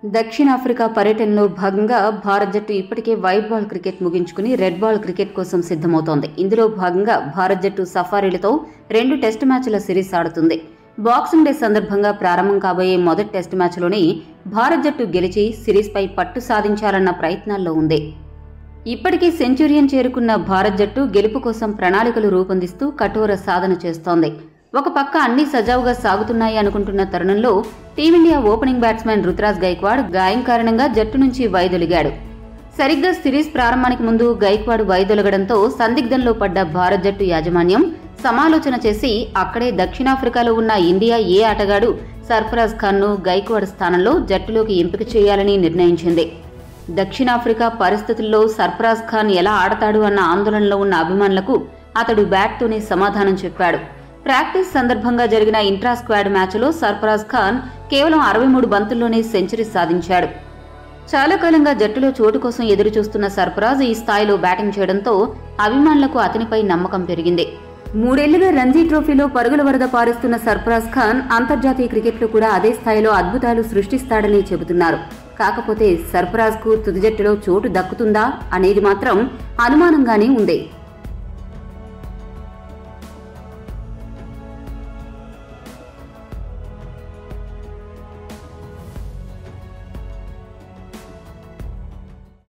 దక్షిణాఫ్రికా పర్యటనలో భాగంగా భారత్ జట్టు ఇప్పటికే వైట్ బాల్ క్రికెట్ ముగించుకుని రెడ్ బాల్ క్రికెట్ కోసం సిద్ధమవుతోంది ఇందులో భాగంగా భారత్ జట్టు సఫారీలతో రెండు టెస్టు మ్యాచ్ల సిరీస్ ఆడుతుంది బాక్సింగ్ డే సందర్భంగా ప్రారంభం కాబోయే మొదటి టెస్టు మ్యాచ్లోనే భారత్ జట్టు గెలిచి సిరీస్పై పట్టు సాధించాలన్న ప్రయత్నాల్లో ఉంది ఇప్పటికే సెంచురియన్ చేరుకున్న భారత్ జట్టు గెలుపు కోసం ప్రణాళికలు రూపొందిస్తూ కఠోర సాధన చేస్తోంది ఒక పక్క అన్ని సజావుగా సాగుతున్నాయి అనుకుంటున్న తరుణంలో team India opening batsmen Ruturaj Gaikwad గాయం కారణంగా జట్టు నుంచి వైదొలిగాడు సరిగ్గా సిరీస్ ప్రారంభానికి ముందు గైక్వాడ్ వైదొలగడంతో సందిగ్ధంలో పడ్డ భారత్ జట్టు యాజమాన్యం సమాలోచన చేసి అక్కడే దక్షిణాఫ్రికాలో ఉన్న ఇండియా ఏ ఆటగాడు సర్ఫరాజ్ ఖాన్ను గైక్వాడ్ స్థానంలో జట్టులోకి ఎంపిక చేయాలని నిర్ణయించింది దక్షిణాఫ్రికా పరిస్థితుల్లో సర్ఫరాజ్ ఖాన్ ఎలా ఆడతాడు అన్న ఆందోళనలో ఉన్న అభిమానులకు అతడు బ్యాట్తోనే సమాధానం చెప్పాడు ప్రాక్టీస్ సందర్భంగా జరిగిన ఇంట్రా స్క్వాడ్ మ్యాచ్లో సర్ఫరాజ్ ఖాన్ కేవలం అరవై మూడు బంతుల్లోనే సెంచరీ సాధించాడు చాలా కాలంగా జట్టులో చోటు కోసం ఎదురు చూస్తున్న సర్ఫరాజ్ ఈ స్థాయిలో బ్యాటింగ్ చేయడంతో అభిమానులకు అతనిపై నమ్మకం పెరిగింది మూడేళ్లుగా రంజీ ట్రోఫీలో పరుగుల వరద పారిస్తున్న సర్ఫరాజ్ ఖాన్ అంతర్జాతీయ క్రికెట్లో కూడా అదే స్థాయిలో అద్భుతాలు సృష్టిస్తాడని చెబుతున్నారు కాకపోతే సర్ఫరాజ్ కు తుది జట్టులో చోటు దక్కుతుందా అనేది మాత్రం అనుమానంగానే ఉంది